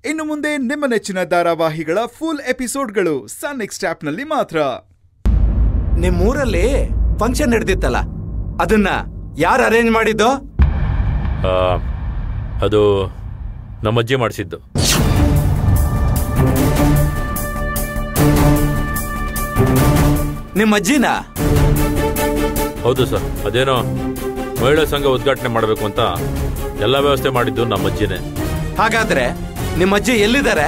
ಇನ್ನು ಮುಂದೆ ನಿಮ್ಮ ನೆಚ್ಚಿನ ಧಾರಾವಾಹಿಗಳ ಫುಲ್ ಎಪಿಸೋಡ್ಗಳು ಸನ್ ನೆಕ್ಸ್ಟ್ ಆಪ್ನಲ್ಲಿ ಮಾತ್ರ ನಿಮ್ಮೂರಲ್ಲಿ ಫಂಕ್ಷನ್ ನಡೆದಿತ್ತಲ್ಲ ಅದನ್ನ ಯಾರು ಅರೇಂಜ್ ಮಾಡಿದ್ದು ಆ, ಅದು ನಮ್ಮ ಅಜ್ಜಿ ಮಾಡಿಸಿದ್ದು ನಿಮ್ಮ ಅಜ್ಜಿನ ಹೌದು ಸರ್ ಅದೇನೋ ಮಹಿಳಾ ಸಂಘ ಉದ್ಘಾಟನೆ ಮಾಡಬೇಕು ಅಂತ ಎಲ್ಲ ವ್ಯವಸ್ಥೆ ಮಾಡಿದ್ದು ನಮ್ಮ ಅಜ್ಜಿನೇ ಹಾಗಾದ್ರೆ ನಿಮ್ಮ ಅಜ್ಜಿ ಎಲ್ಲಿದ್ದಾರೆ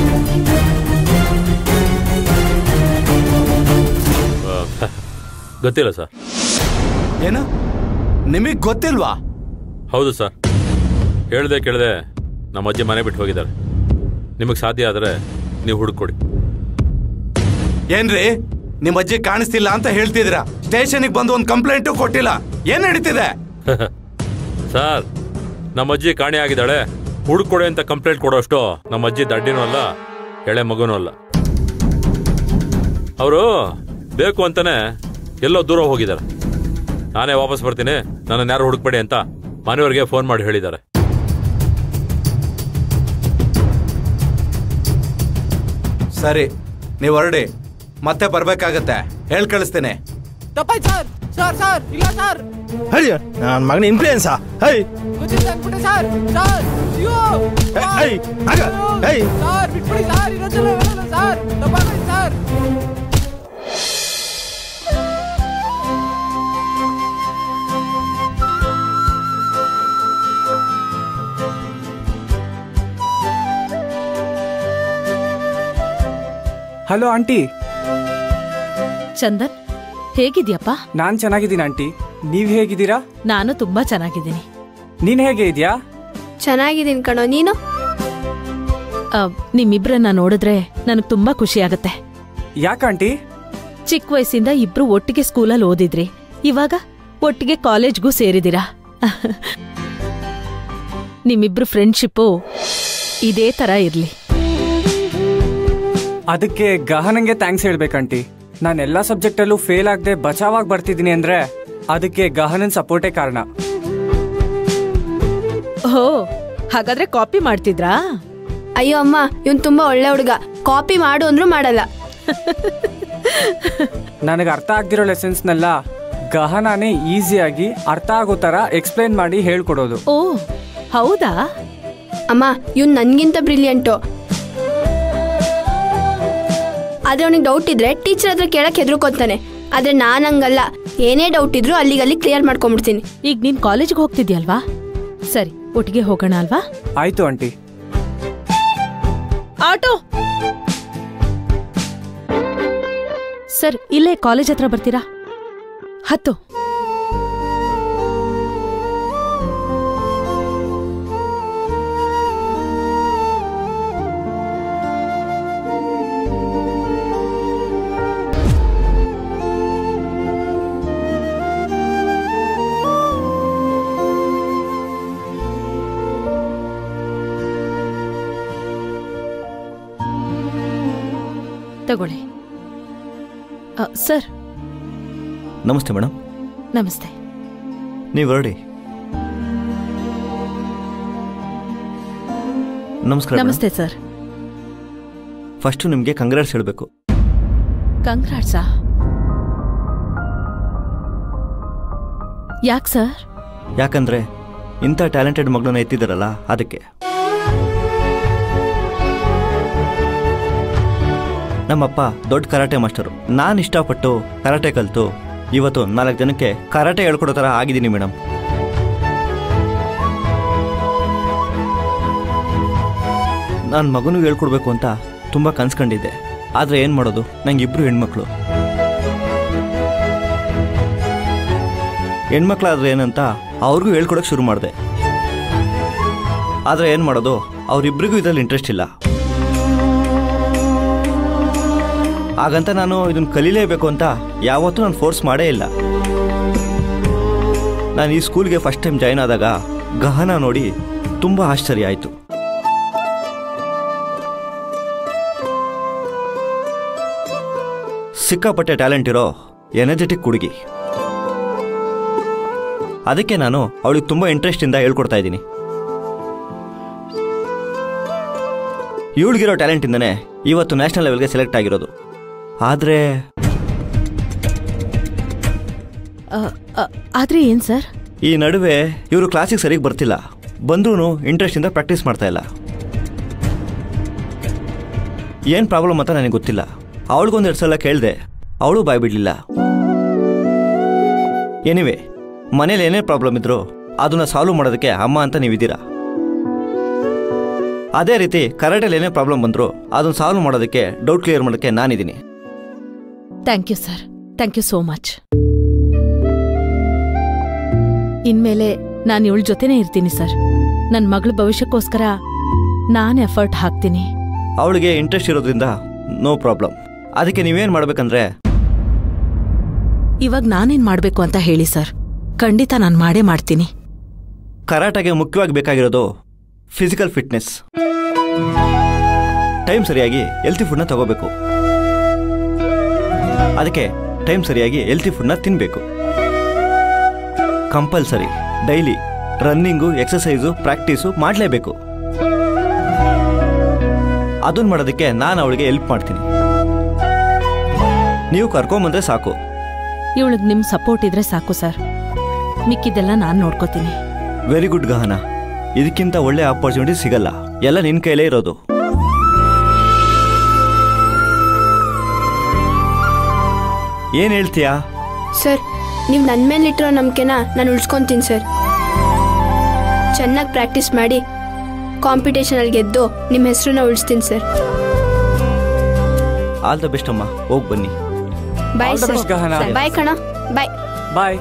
ಆ, ಗೊತ್ತಿಲ್ಲ ಸರ್ ಏನು ನಿಮಗ್ ಗೊತ್ತಿಲ್ವಾ ಹೌದು ಸರ್ ಹೇಳ್ದೆ ಕೇಳ್ದೆ ನಮ್ಮ ಅಜ್ಜಿ ಮನೆ ಬಿಟ್ಟು ಹೋಗಿದ್ದಾರೆ ನಿಮಗೆ ಸಾಧ್ಯ ಆದರೆ ನೀವು ಹುಡುಕೊಡಿ ಏನ್ರಿ ನಿಮ್ಮ ಅಜ್ಜಿ ಕಾಣಿಸ್ತಿಲ್ಲ ಅಂತ ಹೇಳ್ತಿದ್ದೀರಾ ಸ್ಟೇಷನ್ಗೆ ಬಂದು ಒಂದು ಕಂಪ್ಲೇಂಟು ಕೊಟ್ಟಿಲ್ಲ ಏನ್ ನಡೀತಿದೆ ಸರ್ ನಮ್ಮ ಅಜ್ಜಿ ಕಾಣೆ ಆಗಿದ್ದಾಳೆ ಹುಡುಕೊಡಿ ಅಂತ ಕಂಪ್ಲೇಂಟ್ ಕೊಡೋಷ್ಟು ನಮ್ಮ ಅಜ್ಜಿ ದಡ್ಡಿನೂ ಅಲ್ಲ ಎಳೆ ಮಗುನೂ ಅಲ್ಲ ಅವರು ಬೇಕು ಅಂತಾನೆ ಎಲ್ಲೋ ದೂರ ಹೋಗಿದ್ದಾರೆ ನಾನೇ ವಾಪಸ್ ಬರ್ತೀನಿ ನನ್ನನ್ನು ಯಾರು ಹುಡುಕ್ಬೇಡಿ ಅಂತ ಮನೆಯವ್ರಿಗೆ ಫೋನ್ ಮಾಡಿ ಹೇಳಿದ್ದಾರೆ ಸರಿ ನೀವು ಹೊರಡಿ ಮತ್ತೆ ಬರ್ಬೇಕಾಗತ್ತೆ ಹೇಳ್ ಕಳಿಸ್ತೇನೆ ತಪ್ಪಾಯ್ತು ಸರ್ ಸರ್ ಸರ್ ಇಲ್ಲ ಸರ್ ಹರಿ ನನ್ನ ಮಗನ ಇನ್ಫ್ಲೂಯೆನ್ಸಾ ಹೈ ಗೊತ್ತಿಲ್ಲ ಅನ್ಬಿಟ್ಟೆ ಸರ್ ಸರ್ ಅಯ್ಯೋ ಏಯ್, ಆಗ, ಏಯ್. ಸರ್ ಬಿಟ್ಬಿಡಿ ಸರ್ ಇನ್ನೊಂದ್ಸಲ ಹೇಳಲ್ಲ ಸರ್ ತಪ್ಪಾಗೋಯ್ತು ಸರ್ ಹಲೋ ಆಂಟಿ ಚಂದನ್ ಹೇಗಿದ್ಯಪ್ಪ ನಾನ್ ಚೆನ್ನಾಗಿದ್ದೀನಿ ಆಂಟಿ ನೀವ್ ಹೇಗಿದ್ದೀರಾ ನಾನು ತುಂಬಾ ಚೆನ್ನಾಗಿದ್ದೀನಿ ನೀನ್ ಹೇಗೆ ಇದ್ಯಾ ಚೆನ್ನಾಗಿದ್ದೀನಿ ಕಣೋ ನೀನು ಆ, ನಿಮ್ಮಿಬ್ರನ್ನ ನೋಡಿದ್ರೆ ನನಗ್ ತುಂಬಾ ಖುಷಿ ಆಗತ್ತೆ ಯಾಕಂಟಿ ಚಿಕ್ಕ ವಯಸ್ಸಿಂದ ಇಬ್ರು ಒಟ್ಟಿಗೆ ಸ್ಕೂಲಲ್ಲಿ ಓದಿದ್ರಿ ಇವಾಗ ಒಟ್ಟಿಗೆ ಕಾಲೇಜ್ಗೂ ಸೇರಿದಿರಾ ನಿಮ್ಮಿಬ್ರು ಫ್ರೆಂಡ್ಶಿಪ್ಪು ಇದೇ ತರ ಇರ್ಲಿ ಅದಕ್ಕೆ ಗಹನಂಗೆ ಥ್ಯಾಂಕ್ಸ್ ಹೇಳ್ಬೇಕಂಟಿ ನಾನು ಎಲ್ಲಾ ಸಬ್ಜೆಕ್ಟಲ್ಲೂ ಫೇಲ್ ಆಗದೆ ಬಚಾವಾಗಿ ಬರ್ತಿದ್ದೀನಿ ಅಂದ್ರೆ ಅದಕ್ಕೆ ಗಹನನ್ ಸಪೋರ್ಟೇ ಕಾರಣ ಓ ಹಾಗಾದ್ರೆ ಕಾಪಿ ಮಾಡ್ತಿದ್ರಾ ಅಯ್ಯೋ ಅಮ್ಮ ಇವನ್ ತುಂಬಾ ಒಳ್ಳೆ ಹುಡುಗ ಕಾಪಿ ಮಾಡು ಅಂದ್ರೂ ಮಾಡಲ್ಲ ನನಗೆ ಅರ್ಥ ಆಗ್ದಿರೋ ಲೆಸನ್ಸ್ನೆಲ್ಲ ಗಹನಾನೇ ಈಸಿಯಾಗಿ ಅರ್ಥ ಆಗೋ ತರ ಎಕ್ಸ್ಪ್ಲೈನ್ ಮಾಡಿ ಹೇಳ್ಕೊಡೋದು ಓ ಹೌದಾ ಅಮ್ಮ ಇವ್ನ್ ನನ್ಗಿಂತ ಬ್ರಿಲಿಯಂಟು ಆದ್ರೆ ಅವನಿಗೆ ಡೌಟ್ ಇದ್ರೆ ಟೀಚರ್ ಹತ್ರ ಕೇಳಕ್ ಹೆದರ್ಕೊತಾನೆ ಆದ್ರೆ ನಾನ್ ಹಂಗಲ್ಲ ಏನೇ ಡೌಟ್ ಇದ್ರು ಅಲ್ಲಿಗಲ್ಲಿ ಕ್ಲಿಯರ್ ಮಾಡ್ಕೊಂಡ್ಬಿಡ್ತೀನಿ ಈಗ ನೀನ್ ಕಾಲೇಜ್ಗೆ ಹೋಗ್ತಿದ್ಯಲ್ವಾ ಸರಿ ಒಟ್ಟಿಗೆ ಹೋಗೋಣ ಅಲ್ವಾ ಆಯ್ತು ಆಂಟಿ ಆಟೋ ಸರ್ ಇಲ್ಲೇ ಕಾಲೇಜ್ ಹತ್ರ ಬರ್ತೀರಾ ಹತ್ತು ತಗೊಳ್ಳಿ ಅ, ಸರ್ ನಮಸ್ತೆ ಮೇಡಮ್ ನಮಸ್ತೆ ನೀವು ಹೊರಡಿ ನಮಸ್ಕಾರ ನಮಸ್ತೆ ಸರ್ ಫಸ್ಟು ನಿಮಗೆ ಕಂಗ್ರಾಟ್ಸ್ ಹೇಳಬೇಕು ಕಂಗ್ರಾಟ್ಸಾ ಯಾಕ್ ಸರ್ ಯಾಕಂದ್ರೆ ಇಂಥ ಟ್ಯಾಲೆಂಟೆಡ್ ಮಗಳನ್ನ ಎತ್ತಿದಾರಲ್ಲ ಅದಕ್ಕೆ ನಮ್ಮಪ್ಪ ದೊಡ್ಡ ಕರಾಟೆ ಮಾಸ್ಟರು ನಾನು ಇಷ್ಟಪಟ್ಟು ಕರಾಟೆ ಕಲಿತು ಇವತ್ತು ನಾಲ್ಕು ಜನಕ್ಕೆ ಕರಾಟೆ ಹೇಳ್ಕೊಡೋ ಥರ ಆಗಿದ್ದೀನಿ ಮೇಡಮ್ ನಾನು ಮಗನಿಗೆ ಹೇಳ್ಕೊಡ್ಬೇಕು ಅಂತ ತುಂಬ ಕನ್ಸ್ಕೊಂಡಿದ್ದೆ ಆದರೆ ಏನು ಮಾಡೋದು ನಂಗೆ ಇಬ್ಬರು ಹೆಣ್ಮಕ್ಳು ಹೆಣ್ಮಕ್ಳಾದ್ರೆ ಏನಂತ ಅವ್ರಿಗೂ ಹೇಳ್ಕೊಡಕ್ಕೆ ಶುರು ಮಾಡಿದೆ ಆದರೆ ಏನು ಮಾಡೋದು ಅವರಿಬ್ಬರಿಗೂ ಇದರಲ್ಲಿ ಇಂಟ್ರೆಸ್ಟ್ ಇಲ್ಲ ಹಾಗಂತ ನಾನು ಇದನ್ನು ಕಲೀಲೇಬೇಕು ಅಂತ ಯಾವತ್ತೂ ನಾನು ಫೋರ್ಸ್ ಮಾಡೇ ಇಲ್ಲ ನಾನು ಈ ಸ್ಕೂಲ್ಗೆ ಫಸ್ಟ್ ಟೈಮ್ ಜಾಯ್ನ್ ಆದಾಗ ಗಹನ ನೋಡಿ ತುಂಬ ಆಶ್ಚರ್ಯ ಆಯಿತು ಸಿಕ್ಕಾಪಟ್ಟೆ ಟ್ಯಾಲೆಂಟ್ ಇರೋ ಎನರ್ಜೆಟಿಕ್ ಹುಡುಗಿ ಅದಕ್ಕೆ ನಾನು ಅವಳಿಗೆ ತುಂಬ ಇಂಟ್ರೆಸ್ಟಿಂದ ಹೇಳ್ಕೊಡ್ತಾ ಇದ್ದೀನಿ ಇವಳಿಗಿರೋ ಟ್ಯಾಲೆಂಟಿಂದನೇ ಇವತ್ತು ನ್ಯಾಷನಲ್ ಲೆವೆಲ್ಗೆ ಸೆಲೆಕ್ಟ್ ಆಗಿರೋದು ಆದರೆ ಅ, ಅ, ಆದ್ರೆ ಏನ್ ಸರ್ ಈ ನಡುವೆ ಇವರು ಕ್ಲಾಸಿಗೆ ಸರಿಗೆ ಬರ್ತಿಲ್ಲ ಬಂದ್ರೂ ಇಂಟ್ರೆಸ್ಟಿಂದ ಪ್ರಾಕ್ಟೀಸ್ ಮಾಡ್ತಾ ಇಲ್ಲ ಏನು ಪ್ರಾಬ್ಲಮ್ ಅಂತ ನನಗೆ ಗೊತ್ತಿಲ್ಲ ಅವಳಿಗೊಂದು ಎರಡು ಸಲ ಕೇಳಿದೆ ಅವಳು ಬಾಯ್ ಬಿಡಲಿಲ್ಲ ಎನಿವೆ ಮನೇಲಿ ಏನೇ ಪ್ರಾಬ್ಲಮ್ ಇದ್ರೂ ಅದನ್ನ ಸಾಲ್ವ್ ಮಾಡೋದಕ್ಕೆ ಅಮ್ಮ ಅಂತ ನೀವಿದ್ದೀರಾ ಅದೇ ರೀತಿ ಕರಾಟೆಲಿ ಏನೇ ಪ್ರಾಬ್ಲಮ್ ಬಂದರೂ ಅದನ್ನ ಸಾಲ್ವ್ ಮಾಡೋದಕ್ಕೆ ಡೌಟ್ ಕ್ಲಿಯರ್ ಮಾಡೋಕ್ಕೆ ನಾನಿದ್ದೀನಿ thank you sir thank you so much ಇನ್ಮೇಲೆ ನಾನು ಇವಳ ಜೊತೆನೇ ಇರ್ತೀನಿ ಸರ್ ನನ್ನ ಮಗಳ ಭವಿಷ್ಯಕ್ಕೋಸ್ಕರ ನಾನು ಎಫರ್ಟ್ ಹಾಕ್ತೀನಿ ಅವಳಿಗೆ ಇಂಟ್ರೆಸ್ಟ್ ಇರೋದ್ರಿಂದ ನೋ ಪ್ರಾಬ್ಲಮ್ ಅದಕ್ಕೆ ನೀವೇನು ಮಾಡ್ಬೇಕಂದ್ರೆ ಇವಾಗ ನಾನೇನ್ ಮಾಡ್ಬೇಕು ಅಂತ ಹೇಳಿ ಸರ್ ಖಂಡಿತ ನಾನು ಮಾಡೇ ಮಾಡ್ತೀನಿ ಕರಾಟೆಗೆ ಮುಖ್ಯವಾಗಿ ಬೇಕಾಗಿರೋದು ಫಿಸಿಕಲ್ ಫಿಟ್ನೆಸ್ ಟೈಮ್ ಸರಿಯಾಗಿ ಹೆಲ್ತಿ ಫುಡ್ನ ತಗೋಬೇಕು ಅದಕ್ಕೆ ಟೈಮ್ ಸರಿಯಾಗಿ ಹೆಲ್ತಿ ಫುಡ್ನ ತಿನ್ನಬೇಕು compulsory daily running exercise practice ಮಾಡಲೇಬೇಕು ಅದನ್ನ ಮಾಡೋದಕ್ಕೆ ನಾನು ಅವಳಿಗೆ ಹೆಲ್ಪ್ ಮಾಡ್ತೀನಿ ನೀವು ಕರ್ಕೊಂಬಂದ್ರೆ ಸಾಕು ಇವಳಿಗೆ ನಿಮ್ ಸಪೋರ್ಟ್ ಇದ್ರೆ ಸಾಕು ಸರ್ ಮಿಕ್ಕಿದ್ದೆಲ್ಲ ನಾನು ನೋಡ್ಕೋತೀನಿ ವೆರಿ ಗುಡ್ ಗಹನ ಇದಕ್ಕಿಂತ ಒಳ್ಳೆ ಆಪರ್ಚುನಿಟಿ ಸಿಗಲ್ಲ ಎಲ್ಲ ನಿನ್ನ ಕೈಲೇ ಇರೋದು ಏನ್ ಹೇಳ್ತೀಯಾ ಸರ್ ನೀವು ನನ್ನ ಮೇಲಿಟ್ಟಿರೋ ನಂಬಿಕೆನ ನಾನು ಉಳಿಸ್ಕೊಂತೀನಿ ಸರ್ ಚೆನ್ನಾಗಿ ಪ್ರಾಕ್ಟೀಸ್ ಮಾಡಿ ಕಾಂಪಿಟೇಷನಲ್ಲಿ ಗೆದ್ದು ನಿಮ್ಮ ಹೆಸರನ್ನ ಉಳಿಸ್ತೀನಿ ಸರ್ ಆಲ್ ದ ಬೆಸ್ಟ್ ಅಮ್ಮ ಹೋಗಿ ಬನ್ನಿ bye All the sir best, ಗಹನ. ಬಾಯ್ ಕಣ ಬಾಯ್ ಬಾಯ್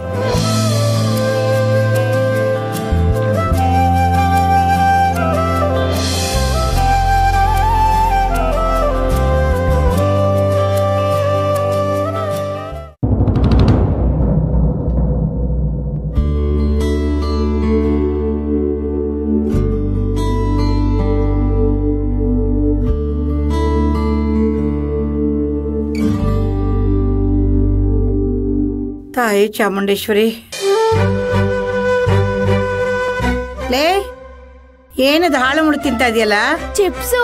ತಾಯಿ ಚಾಮುಂಡೇಶ್ವರಿ ಲೇ ಏನದು ಹಾಳು ಮುಳು ತಿಂತ ಇದೆಯಲ್ಲ ಚಿಪ್ಸು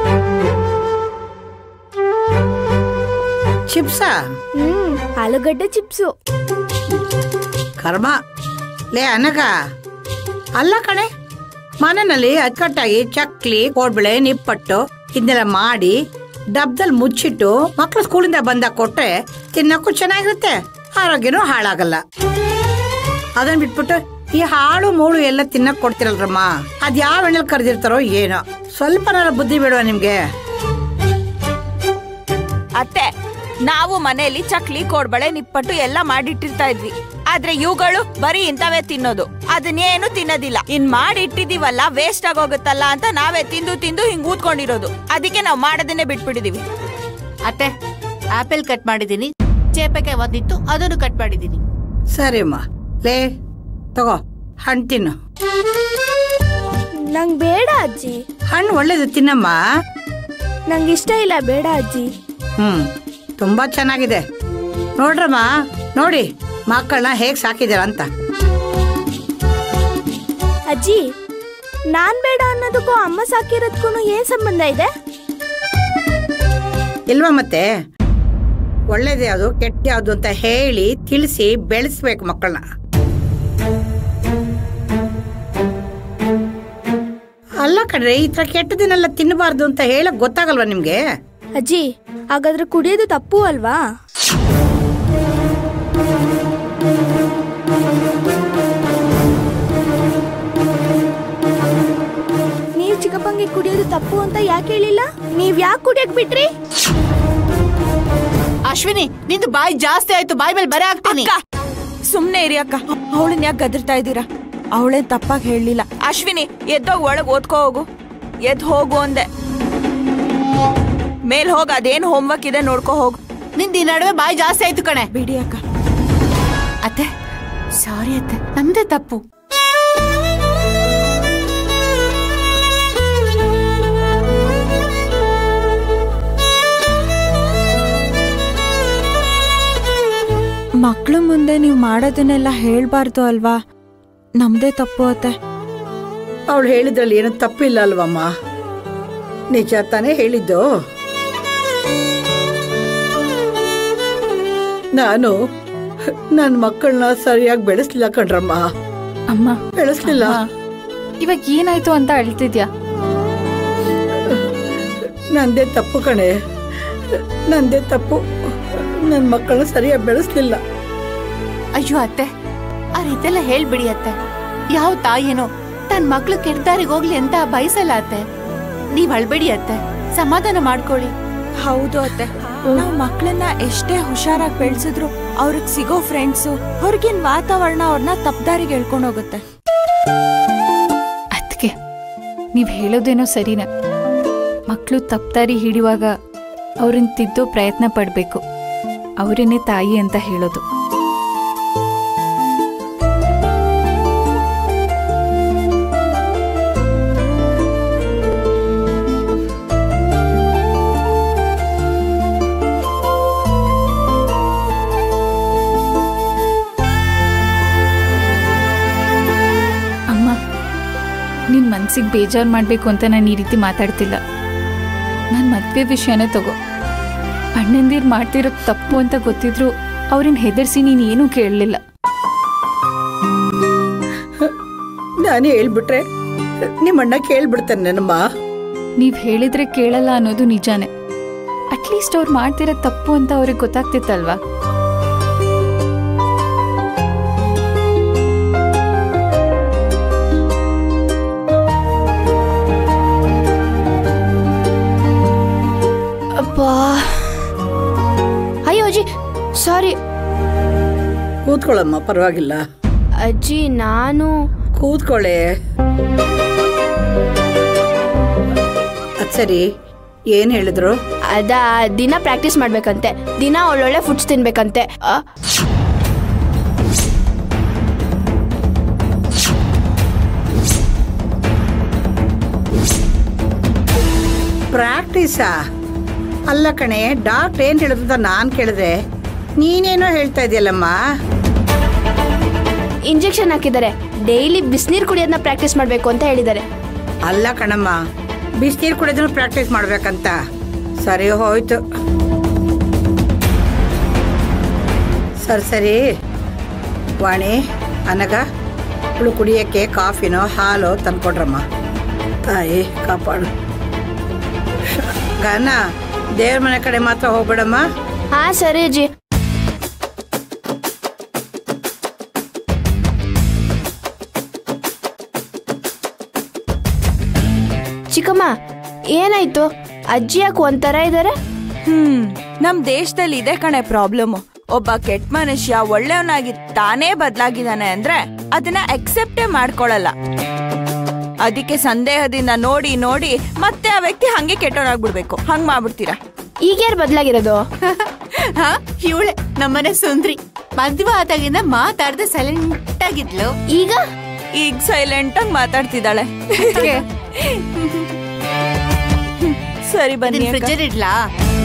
ಚಿಪ್ಸಾ ಹ್ಮ್ ಆಲೂಗಡ್ಡೆ ಚಿಪ್ಸು ಕರ್ಮ ಲೇ ಅನಗ ಅಲ್ಲ ಕಣೆ ಮನೆಯಲ್ಲಿ ಅಚ್ಚುಕಟ್ಟಾಗಿ ಚಕ್ಲಿ ಕೋಡ್ಬಳೆ ನಿಪ್ಪಟ್ಟು ಇದನ್ನೆಲ್ಲ ಮಾಡಿ ಡಬ್ದಲ್ಲಿ ಮುಚ್ಚಿಟ್ಟು ಮಕ್ಳು ಸ್ಕೂಲಿಂದ ಬಂದಾಗ ಕೊಟ್ರೆ ತಿನ್ನಕ್ಕೂ ಚೆನ್ನಾಗಿರುತ್ತೆ ಆರೋಗ್ಯನೂ ಹಾಳಾಗಲ್ಲ ಅದನ್ನ ಬಿಟ್ಬಿಟ್ಟು ಈ ಹಾಳು ಮೂಳು ಎಲ್ಲ ತಿನ್ನಕ್ ಕೊಡ್ತಿರಲ್ರಮ್ಮ ಅದ್ ಯಾವ ಎಣ್ಣೆಲ್ ಕರೆದಿರ್ತಾರೋ ಏನೋ ಸ್ವಲ್ಪನಾರ ಬುದ್ಧಿ ಬೇಡವಾ ನಿಮ್ಗೆ ಅತ್ತೆ ನಾವು ಮನೆಯಲ್ಲಿ ಚಕ್ಲಿ ಕೋಡ್ಬಳೆ ನಿಪ್ಪಟ್ಟು ಎಲ್ಲ ಮಾಡಿಟ್ಟಿರ್ತಾ ಇದ್ವಿ ಆದ್ರೆ ಇವುಗಳು ಬರೀ ಇಂಥವೇ ತಿನ್ನೋದು ಅದನ್ನೇನು ತಿನ್ನೋದಿಲ್ಲ ಇನ್ ಮಾಡಿಟ್ಟಿದೀವಲ್ಲ ವೇಸ್ಟ್ ಆಗೋಗುತ್ತಲ್ಲ ಅಂತ ನಾವೇ ತಿಂದು ತಿಂದು ಹಿಂಗ್ ಊದ್ಕೊಂಡಿರೋದು ಅದಕ್ಕೆ ನಾವು ಮಾಡೋದನ್ನೇ ಬಿಟ್ಬಿಟ್ಟಿದೀವಿ ಅತ್ತೆ ಆಪಲ್ ಕಟ್ ಮಾಡಿದೀನಿ ಚೇಪೆಕಾಯಿ ಒಂದಿತ್ತು ಅದನ್ನು ಕಟ್ ಮಾಡಿದೀನಿ ಸರಿಮ್ಮ ಲೇ ತಗೋ ಹಣ್ಣು ತಿನ್ನು ನಂಗೆ ಬೇಡ ಅಜ್ಜಿ ಹಣ್ಣು ಒಳ್ಳೇದು ತಿನ್ನಮ್ಮ ನಂಗೆ ಇಷ್ಟ ಇಲ್ಲ ಬೇಡ ಅಜ್ಜಿ ಹ್ಮ್ ತುಂಬಾ ಚೆನ್ನಾಗಿದೆ ನೋಡ್ರಮ್ಮ ನೋಡಿ ಮಕ್ಕಳನ್ನ ಹೇಗ್ ಸಾಕಿದಾರ ಅಂತ ಅಜ್ಜಿ ನಾನ್ ಬೇಡ ಅನ್ನೋದಕ್ಕೂ ಅಮ್ಮ ಸಾಕಿರೋದಕ್ಕೂ ಏನ್ ಸಂಬಂಧ ಇದೆ ಇಲ್ವಾ ಮತ್ತೆ ಒಳ್ಳೇದು ಯಾವುದು ಕೆಟ್ಟ ಯಾವುದು ಅಂತ ಹೇಳಿ ತಿಳಿಸಿ ಬೆಳೆಸ್ಬೇಕು ಮಕ್ಕಳನ್ನ ಅಲ್ಲ ಕಣ್ರೆ ಈ ತರ ಕೆಟ್ಟದನ್ನೆಲ್ಲ ತಿನ್ನಬಾರ್ದು ಅಂತ ಹೇಳಕ್ ಗೊತ್ತಾಗಲ್ವಾ ನಿಮ್ಗೆ ಅಜ್ಜಿ ಹಾಗಾದ್ರೆ ಕುಡಿಯೋದು ತಪ್ಪು ಅಲ್ವಾ ನೀವ್ ಚಿಕ್ಕಪ್ಪಂಗೆ ಕುಡಿಯೋದು ತಪ್ಪು ಅಂತ ಯಾಕೆ ಹೇಳಿಲ್ಲ ನೀವ್ ಯಾಕೆ ಕುಡಿಯಕ್ ಬಿಟ್ರಿ ಅಶ್ವಿನಿ ನಿಂದು ಬಾಯಿ ಜಾಸ್ತಿ ಆಯ್ತು ಬಾಯಿ ಮೇಲೆ ಬರೆ ಹಾಕ್ತೀನಿ ಅಕ್ಕ ಸುಮ್ನೆ ಇರಿ ಅಕ್ಕ ಅವಳನ್ನ ಯಾಕೆ ಗದರ್ತಾ ಇದ್ದೀರಾ ಅವಳೇನ್ ತಪ್ಪಾಗಿ ಹೇಳಲಿಲ್ಲ ಅಶ್ವಿನಿ ಎದ್ದೋಗ್ ಒಳಗ್ ಓದ್ಕೋ ಹೋಗು ಎದ್ ಹೋಗು ಅಂದೆ ಮೇಲ್ ಹೋಗ್ ಅದೇನ್ ಹೋಮ್ವರ್ಕ್ ಇದೆ ನೋಡ್ಕೋ ಹೋಗು ನಿಂದ ಈ ನಡುವೆ ಬಾಯಿ ಜಾಸ್ತಿ ಆಯ್ತು ಕಣೆ ಬಿಡಿ ಅಕ್ಕ ಅತ್ತೆ ಸಾರಿ ಅತ್ತೆ ನಮ್ದೇ ತಪ್ಪು ಮಕ್ಳು ಮುಂದೆ ನೀವು ಮಾಡೋದನ್ನೆಲ್ಲ ಹೇಳ್ಬಾರ್ದು ಅಲ್ವಾ ನಮ್ದೇ ತಪ್ಪು ಅತ್ತೆ ಅವಳು ಹೇಳಿದ್ರಲ್ಲಿ ಏನು ತಪ್ಪಿಲ್ಲ ಅಲ್ವಮ್ಮ ನಿಜ ತಾನೇ ಹೇಳಿದ್ದು ನಾನು ನನ್ನ ಮಕ್ಕಳನ್ನ ಸರಿಯಾಗಿ ಬೆಳೆಸ್ಲಿಲ್ಲ ಕಣ್ರಮ್ಮ ಅಮ್ಮ ಬೆಳೆಸ್ಲಿಲ್ಲ ಇವಾಗ ಏನಾಯ್ತು ಅಂತ ಅಳ್ತಿದ್ಯಾ ನಂದೇ ತಪ್ಪು ಕಣೆ ನಂದೇ ತಪ್ಪು ನನ್ನ ಮಕ್ಕಳನ್ನ ಸರಿಯಾಗಿ ಬೆಳೆಸ್ಲಿಲ್ಲ ಅಯ್ಯೋ ಅತ್ತೆ ಆ ರೀತೆಲ್ಲ ಹೇಳ್ಬಿಡಿ ಅತ್ತೆ ಯಾವ ತಾಯಿನೋ ತನ್ ಮಕ್ಳು ಕೆಟ್ಟದಾರಿಗೆ ಹೋಗ್ಲಿ ಅಂತ ಬಯಸಲ್ಲ ಅತ್ತೆ ನೀವ್ ಅಳ್ಬೇಡಿ ಅತ್ತೆ ಸಮಾಧಾನ ಮಾಡ್ಕೊಳ್ಳಿ ಹೌದು ಅತ್ತೆ ನಾವ್ ಮಕ್ಳನ್ನ ಎಷ್ಟೇ ಹುಷಾರಾಗಿ ಬೆಳ್ಸಿದ್ರು ಅವ್ರಿಗೆ ಸಿಗೋ ಫ್ರೆಂಡ್ಸು ಹೊರಗಿನ ವಾತಾವರಣ ಅವ್ರನ್ನ ತಪ್ಪದಾರಿಗೆ ಹೇಳ್ಕೊಂಡು ಹೋಗುತ್ತೆ ಅದಕ್ಕೆ ನೀವ್ ಹೇಳೋದೇನೋ ಸರಿನೇ ಮಕ್ಕಳು ತಪ್ಪಾರಿ ಹಿಡಿಯುವಾಗ ಅವ್ರನ್ನ ತಿದ್ದೋ ಪ್ರಯತ್ನ ಪಡ್ಬೇಕು ಅವರೇನೆ ತಾಯಿ ಅಂತ ಹೇಳೋದು ಅಮ್ಮ ನಿನ್ ಮನ್ಸಿಗೆ ಬೇಜಾರು ಮಾಡ್ಬೇಕು ಅಂತ ನಾನು ಈ ರೀತಿ ಮಾತಾಡ್ತಿಲ್ಲ ನನ್ನ ಮದ್ವೆ ವಿಷಯನೇ ತಗೋ ಅಣ್ಣಂದಿರ್ ಮಾಡ್ತಿರೋದು ತಪ್ಪು ಅಂತ ಗೊತ್ತಿದ್ರು ಅವ್ರನ್ನ ಹೆದರ್ಸಿ ನೀನು ಏನೂ ಕೇಳಲಿಲ್ಲ ನಾನು ಹೇಳ್ಬಿಟ್ರೆ ನಿಮ್ಮಣ್ಣ ಕೇಳ್ಬಿಡ್ತಾನೆ ನನ್ನಮ್ಮ ನೀವ್ ಹೇಳಿದ್ರೆ ಕೇಳಲ್ಲ ಅನ್ನೋದು ನಿಜಾನೇ ಅಟ್ಲೀಸ್ಟ್ ಅವ್ರು ಮಾಡ್ತಿರೋ ತಪ್ಪು ಅಂತ ಅವ್ರಿಗೆ ಗೊತ್ತಾಗ್ತಿತ್ತಲ್ವಾ ಅಪ್ಪಾ ಅಯ್ಯೋ ಅಜ್ಜಿ ಸಾರಿ ಕೂತ್ಕೊಳ್ಳಮ್ಮ ಪರವಾಗಿಲ್ಲ ಅಜ್ಜಿ ನಾನು ಕೂತ್ಕೊಳ್ಳೆ ಅದ್ ಸರಿ ಏನ್ ಹೇಳಿದ್ರು ಅದ ದಿನ ಪ್ರಾಕ್ಟೀಸ್ ಮಾಡ್ಬೇಕಂತೆ ದಿನ ಒಳ್ಳೊಳ್ಳೆ ಫುಡ್ಸ್ ತಿನ್ಬೇಕಂತೆ ಆ, ಪ್ರಾಕ್ಟೀಸಾ ಅಲ್ಲ ಕಣೆ ಡಾಕ್ಟರ್ ಏನ್ ಹೇಳಿದ್ರು ಅಂತ ನಾನ್ ಕೇಳಿದ್ರೆ ನೀನೇನೋ ಹೇಳ್ತಾ ಇದೆಯಲ್ಲಮ್ಮ ಇಂಜೆಕ್ಷನ್ ಹಾಕಿದ್ದಾರೆ ಡೈಲಿ ಬಿಸಿನೀರು ಕುಡಿಯೋದನ್ನ ಪ್ರಾಕ್ಟೀಸ್ ಮಾಡಬೇಕು ಅಂತ ಹೇಳಿದ್ದಾರೆ ಅಲ್ಲ ಕಣಮ್ಮ ಬಿಸಿನೀರು ಕುಡಿಯೋದನ್ನು ಪ್ರಾಕ್ಟೀಸ್ ಮಾಡ್ಬೇಕಂತ ಸರಿ ಹೋಯ್ತು ಸರಿ ಸರಿ ವಾಣಿ ಅನಗ ಇವಳು ಕುಡಿಯೋಕ್ಕೆ ಕಾಫಿನೋ ಹಾಲು ತಂದ್ಕೊಡ್ರಮ್ಮ ತಾಯಿ ಕಾಪಾಡು ಗನ ದೇವ್ರ ಮನೆ ಕಡೆ ಮಾತ್ರ ಹೋಗ್ಬೇಡಮ್ಮ ಹಾ ಸರಿ ಅಜ್ಜಿ ಚಿಕ್ಕಮ್ಮ ಏನಾಯ್ತು ಅಜ್ಜಿ ಯಾಕೆ ಒಂಥರ ಇದ್ದಾರೆ ಹ್ಮ್ ನಮ್ ದೇಶದಲ್ಲಿ ಇದೆ ಕಣೆ ಪ್ರಾಬ್ಲಮ್ ಒಬ್ಬ ಕೆಟ್ಟ ಮನುಷ್ಯ ಒಳ್ಳೆಯವನಾಗಿ ತಾನೇ ಬದ್ಲಾಗಿದ್ದಾನೆ ಅಂದ್ರೆ ಅದನ್ನ ಅಕ್ಸೆಪ್ಟೇ ಮಾಡ್ಕೊಳಲ್ಲ ಅದಕ್ಕೆ ಸಂದೇಹದಿಂದ ನೋಡಿ ನೋಡಿ ಮತ್ತೆ ಆ ವ್ಯಕ್ತಿ ಹಂಗೆ ಕೆಟ್ಟವನಾಗ್ಬಿಡ್ಬೇಕು ಹಂಗ್ ಮಾಡ್ಬಿಡ್ತೀರಾ ಈಗ ಯಾರು ಬದಲಾಗಿರೋದು ಹಾ ಇವಳೆ ನಮ್ಮನೆ ಸುಂದ್ರಿ ಮದ್ವೆ ಆದಾಗಿಂದ ಮಾತಾಡ್ದೆ ಸೈಲೆಂಟ್ ಆಗಿದ್ಲು ಈಗ ಈಗ ಸೈಲೆಂಟ್ ಆಗಿ ಮಾತಾಡ್ತಿದ್ದಾಳೆ ಸರಿ ಬನ್ನಿ ಅಕ್ಕ. ಫ್ರಿಜರ್ ಇಡ್ಲಾ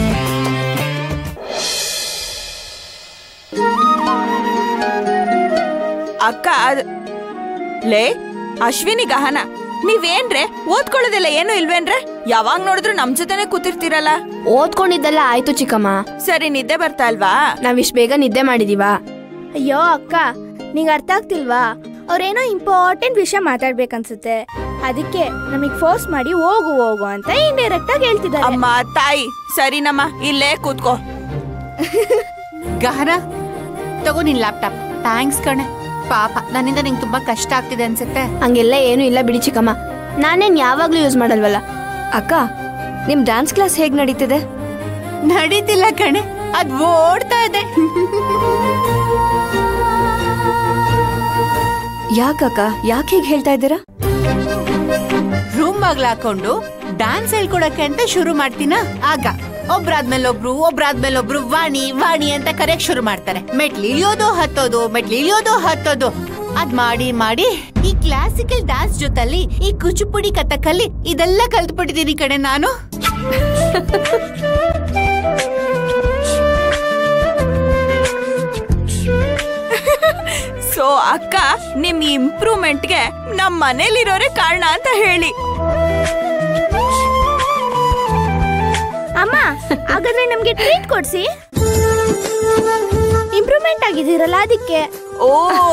ಅಕ್ಕ ಅದ್- ಲೇ ಅಶ್ವಿನಿ ಗಹನ ನೀವೇನ್ರೆ ಓದ್ಕೊಳ್ಳೋದಿಲ್ಲ ಏನು ಇಲ್ವೇನ್ರೆ ಯಾವಾಗ ನೋಡಿದ್ರು ನಮ್ ಜೊತೆನೆ ಕೂತಿರ್ತೀರಲ್ಲ ಓದ್ಕೊಂಡಿದ್ದೆಲ್ಲ ಆಯ್ತು ಚಿಕ್ಕಮ್ಮ ಸರಿ ನಿದ್ದೆ ಬರ್ತಾ ಅಲ್ವಾ ನಾವ್ ಇಷ್ಟ ಬೇಗ ನಿದ್ದೆ ಮಾಡಿದೀವಾ ಅಯ್ಯೋ ಅಕ್ಕ ನಿಂಗೆ ಅರ್ಥ ಆಗ್ತಿಲ್ವಾ ಅವ್ರೇನೋ ಇಂಪಾರ್ಟೆಂಟ್ ವಿಷಯ ಮಾತಾಡ್ಬೇಕನ್ಸುತ್ತೆ ಅದಕ್ಕೆ ನಮಗ್ ಫೋರ್ಸ್ ಮಾಡಿ ಹೋಗು ಹೋಗು ಅಂತ ಇಂಡೈರೆಕ್ಟ್ ಆಗಿ ಹೇಳ್ತಿದ್ದಾರೆ ಅಮ್ಮ ತಾಯಿ ಸರಿನಮ್ಮ ಇಲ್ಲೇ ಕೂತ್ಕೋ ಗಹನ ತಗೋ ನಿನ್ ಲ್ಯಾಪ್ಟಾಪ್ ಥ್ಯಾಂಕ್ಸ್ ಕಣೆ ಪಾಪ ನನ್ನಿಂದ ನಿಂಗೆ ತುಂಬಾ ಕಷ್ಟ ಆಗ್ತಿದೆ ಅನ್ಸುತ್ತೆ ಹಂಗೆಲ್ಲ ಏನು ಇಲ್ಲ ಬಿಡಿ ಚಿಕ್ಕಮ್ಮ ನಾನೇನ್ ಯಾವಾಗ್ಲೂ ಯೂಸ್ ಮಾಡಲ್ವಲ್ಲ ಅಕ್ಕ ನಿಮ್ ಡ್ಯಾನ್ಸ್ ಕ್ಲಾಸ್ ಹೇಗ್ ನಡೀತಿದೆ ನಡೀತಿಲ್ಲ ಕಣೆ ಅದ್ ಓಡ್ತಾ ಇದೆ ಯಾಕಕ್ಕ ಯಾಕೆ ಹೀಗ್ ಹೇಳ್ತಾ ಇದ್ದೀರಾ ರೂಮ್ ಬಾಗ್ಲ ಹಾಕೊಂಡು ಡ್ಯಾನ್ಸ್ ಹೇಳ್ಕೊಡಕ್ಕೆ ಅಂತ ಶುರು ಮಾಡ್ತೀನ ಆಗ ಒಬ್ರಾದ್ಮೇಲೆ ಒಬ್ರು ಒಬ್ರಾದ್ಮೇಲೆ ಒಬ್ರು ವಾಣಿ ವಾಣಿ ಅಂತ ಕರೆಯಕ್ ಶುರು ಮಾಡ್ತಾರೆ ಮೆಟ್ಲು ಇಳಿಯೋದು ಹತ್ತೋದು ಮೆಟ್ಲು ಇಳಿಯೋದು ಹತ್ತೋದು ಅದ್ ಮಾಡಿ ಮಾಡಿ ಈ ಕ್ಲಾಸಿಕಲ್ ಡ್ಯಾನ್ಸ್ ಜೊತೆಲಿ ಈ ಕುಚುಪುಡಿ ಕಥಕಲ್ಲಿ ಇದೆಲ್ಲ ಕಲ್ತ್ಬಿಟ್ಟಿದೀನಿ ಕಣೆ ನಾನು ಸೊ ಅಕ್ಕ ನಿಮ್ ಇಂಪ್ರೂವ್ಮೆಂಟ್ಗೆ ನಮ್ ಮನೇಲಿರೋರೇ ಕಾರಣ ಅಂತ ಹೇಳಿ ನಮ್ಗೆ ಟ್ರೀಟ್ ಕೊಡ್ಸಿ ಇಂಪ್ರೂವ್ಮೆಂಟ್ ಆಗಿದ್ದೀರಲ್ಲ ಅದಕ್ಕೆ ಓ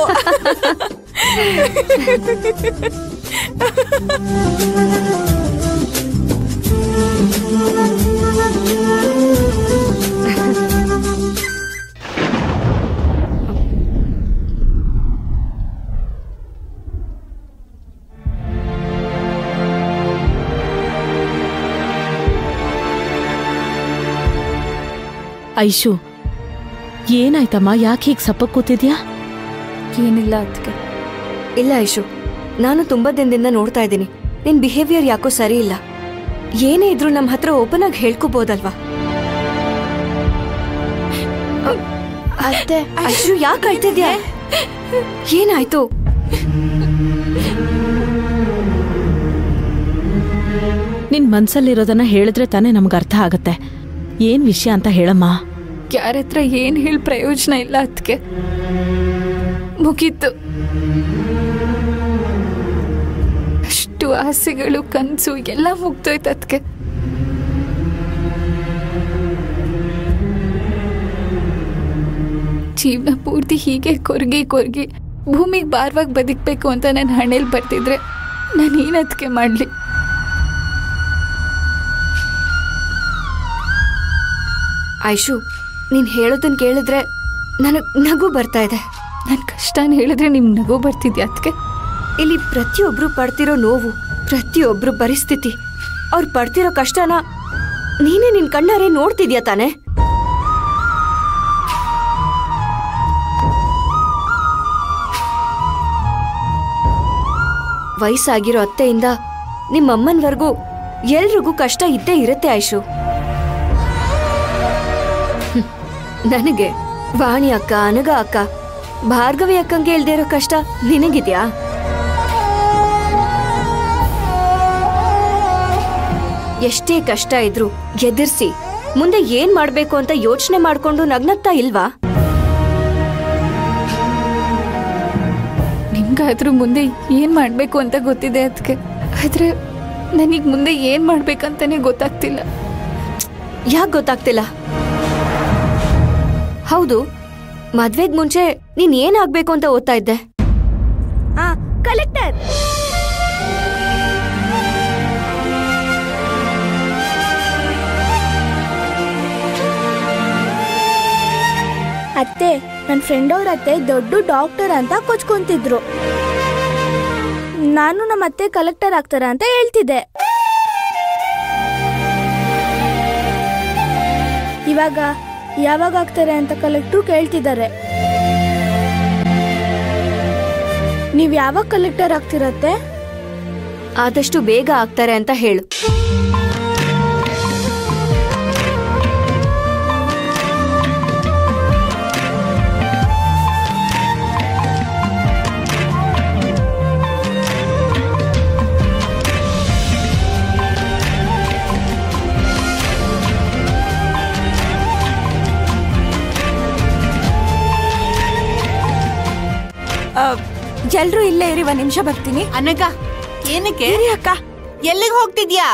ಐಶು ಏನಾಯ್ತಮ್ಮ ಯಾಕೆ ಹೀಗೆ ಸಪ್ಪಕ್ ಕೂತಿದ್ಯಾ ಏನಿಲ್ಲ ಅದಕ್ಕೆ ಇಲ್ಲ ಐಶು ನಾನು ತುಂಬಾ ದಿನದಿಂದ ನೋಡ್ತಾ ಇದ್ದೀನಿ ನಿನ್ ಬಿಹೇವಿಯರ್ ಯಾಕೋ ಸರಿ ಇಲ್ಲ ಏನೇ ಇದ್ರೂ ನಮ್ಮ ಹತ್ರ ಓಪನ್ ಆಗಿ ಹೇಳ್ಕೋಬೋದಲ್ವಾ ಅತ್ತೆ ಐಶು ಯಾಕೆ ಅಳ್ತಿದ್ಯಾ ಏನಾಯ್ತು ನಿನ್ ಮನ್ಸಲ್ಲಿರೋದನ್ನ ಹೇಳಿದ್ರೆ ತಾನೇ ನಮ್ಗೆ ಅರ್ಥ ಆಗತ್ತೆ ಏನ್ ವಿಷಯ ಅಂತ ಹೇಳಮ್ಮ ಯಾರ ಹತ್ರ ಏನ್ ಹೇಳಿ ಪ್ರಯೋಜನ ಇಲ್ಲ ಅದಕ್ಕೆ ಮುಗೀತು ಅಷ್ಟು ಆಸೆಗಳು ಕನ್ಸು ಎಲ್ಲ ಮುಗ್ದೋಯ್ತು ಅದಕ್ಕೆ ಜೀವನ ಪೂರ್ತಿ ಹೀಗೆ ಕೊರ್ಗಿ ಕೊರ್ಗಿ ಭೂಮಿಗೆ ಭಾರವಾಗಿ ಬದುಕಬೇಕು ಅಂತ ನನ್ನ ಹಣೆಯಲ್ಲಿ ಬರ್ತಿದ್ರೆ ನಾನು ಏನು ಅದಕ್ಕೆ ಮಾಡಲಿ ಐಶು ನೀನ್ ಹೇಳೋದನ್ನ ಕೇಳಿದ್ರೆ ನನಗ್ ನಗು ಬರ್ತಾ ಇದೆ ನನ್ನ ಕಷ್ಟನ ಹೇಳಿದ್ರೆ ನಿಮ್ಗೆ ನಗು ಬರ್ತಿದ್ಯಾ ಅದಕ್ಕೆ ಇಲ್ಲಿ ಪ್ರತಿಯೊಬ್ರು ಪಡ್ತಿರೋ ನೋವು ಪ್ರತಿಯೊಬ್ರು ಪರಿಸ್ಥಿತಿ ಅವ್ರು ಪಡ್ತಿರೋ ಕಷ್ಟನ ನೀನೇ ನಿನ್ ಕಣ್ಣಾರೆ ನೋಡ್ತಿದ್ಯಾ ತಾನೆ ವಯಸ್ಸಾಗಿರೋ ಅತ್ತೆಯಿಂದ ನಿಮ್ಮಮ್ಮನ್ವರ್ಗೂ ಎಲ್ರಿಗೂ ಕಷ್ಟ ಇದ್ದೇ ಇರುತ್ತೆ ಆಯ್ಶು ಹ್ಮ್. ನನಗೆ ವಾಣಿ ಅಕ್ಕ ಅನಗ ಅಕ್ಕ ಭಾರ್ಗವಿ ಅಕ್ಕಂಗೆ ಇಲ್ದೇ ಇರೋ ಕಷ್ಟ ನಿನಗಿದ್ಯಾ ಎಷ್ಟೇ ಕಷ್ಟ ಇದ್ರು ಎದುರಿಸಿ ಮುಂದೆ ಏನ್ ಮಾಡ್ಬೇಕು ಅಂತ ಯೋಚನೆ ಮಾಡ್ಕೊಂಡು ನಗ್ನಗ್ತಾ ಇಲ್ವಾ ನಿಮ್ಗಾದ್ರೂ ಮುಂದೆ ಏನ್ ಮಾಡ್ಬೇಕು ಅಂತ ಗೊತ್ತಿದೆ ಅದಕ್ಕೆ ಆದ್ರೆ ನನಗ್ ಮುಂದೆ ಏನ್ ಮಾಡ್ಬೇಕಂತಾನೆ ಗೊತ್ತಾಗ್ತಿಲ್ಲ ಯಾಕೆ ಗೊತ್ತಾಗ್ತಿಲ್ಲ ಹೌದು ಮದ್ವೆಗ್ ಮುಂಚೆ ನೀನ್ ಏನಾಗ್ಬೇಕು ಅಂತ ಓದ್ತಾ ಇದ್ದೆ ಆ ಕಲೆಕ್ಟರ್ ಅತ್ತೆ ನನ್ನ ಫ್ರೆಂಡ್ ಅವ್ರ ಅತ್ತೆ ದೊಡ್ಡ ಡಾಕ್ಟರ್ ಅಂತ ಕೊಚ್ಕೊಂತಿದ್ರು ನಾನು ನಮ್ಮ ಅತ್ತೆ ಕಲೆಕ್ಟರ್ ಆಗ್ತಾರ ಅಂತ ಹೇಳ್ತಿದ್ದೆ ಇವಾಗ ಯಾವಾಗ ಆಗ್ತಾರೆ ಅಂತ ಕಲೆಕ್ಟ್ರು ಕೇಳ್ತಿದ್ದಾರೆ ನೀವ್ ಯಾವಾಗ ಕಲೆಕ್ಟರ್ ಆಗ್ತಿರತ್ತೆ ಆದಷ್ಟು ಬೇಗ ಆಗ್ತಾರೆ ಅಂತ ಹೇಳು ಎಲ್ರೂ ಇಲ್ಲೇ ಇರಿ ಒಂದ್ ನಿಮಿಷ ಬರ್ತೀನಿ ಅನಗ ಏನಕ್ಕೆ ಇರಿ ಅಕ್ಕ ಎಲ್ಲಿಗೆ ಹೋಗ್ತಿದ್ಯಾ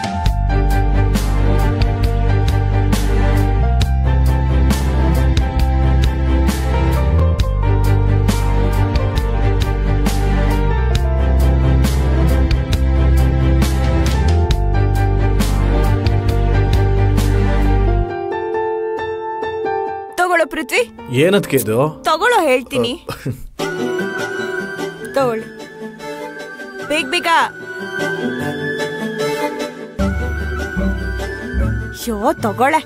ತಗೊಳ್ಳೋ ಪೃಥ್ವಿ ಏನದ್ಕೆ ಇದು ತಗೊಳ್ಳೋ ಹೇಳ್ತೀನಿ ತಗೊಳ್ಳಿ ಬೇಗ ಬೇಗ ಯೋ ತಗೊಳ್ಳೆ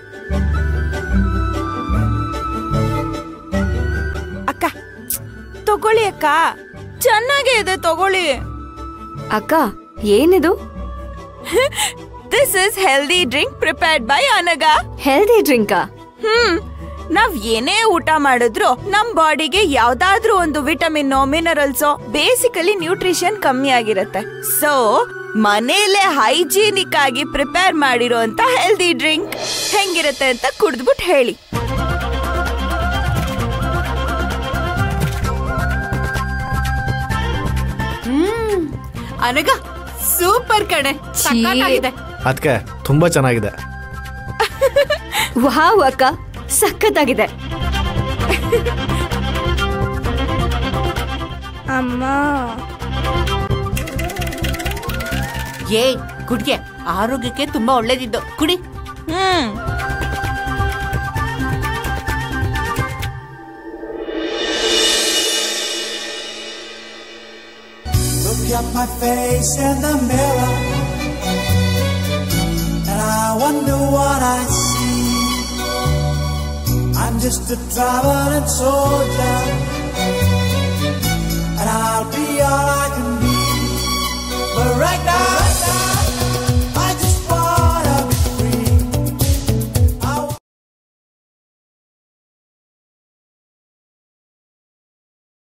ಅಕ್ಕ ತಗೊಳ್ಳಿ ಅಕ್ಕ ಚೆನ್ನಾಗೇ ಇದೆ ತಗೊಳ್ಳಿ ಅಕ್ಕ ಏನಿದು this is healthy drink prepared by ಅನಗ ಹೆಲ್ದಿ ಡ್ರಿಂಕಾ ಹ್ಮ್ ನಾವ್ ಏನೇ ಊಟ ಮಾಡಿದ್ರು ನಮ್ ಬಾಡಿಗೆ ಯಾವ್ದಾದ್ರೂ ಒಂದು ವಿಟಮಿನ್ ಮಿನರಲ್ಸ್ ಬೇಸಿಕಲಿ ನ್ಯೂಟ್ರಿಷನ್ ಕಮ್ಮಿ ಆಗಿರುತ್ತೆ ಸೊ ಮನೇಲೆ ಹೈಜೀನಿಕ್ ಆಗಿ ಪ್ರಿಪೇರ್ ಮಾಡಿರೋಂತ ಹೆಲ್ದಿ ಡ್ರಿಂಕ್ ಹೆಂಗಿರುತ್ತೆ ಅಂತ ಕುಡ್ದ್ಬಿಟ್ಟು ಹೇಳಿ ಹ್ಮ್ ಅನಗ ಸೂಪರ್ ಕಣೆ ಸಖತ್ತಾಗಿದೆ. ಅದಕ್ಕೆ ತುಂಬಾ ಚೆನ್ನಾಗಿದೆ ವಾವ್ ಅಕ್ಕ ಸಖತ್ತಾಗಿದೆ ಅಮ್ಮ ಏ ಕುಡ್ಗೆ ಆರೋಗ್ಯಕ್ಕೆ ತುಂಬಾ ಒಳ್ಳೇದಿದ್ದು ಕುಡಿ ಹ್ಮ್ Look at my face in the mirror, and I wonder what I see. I'm just a traveling soldier, and I'll be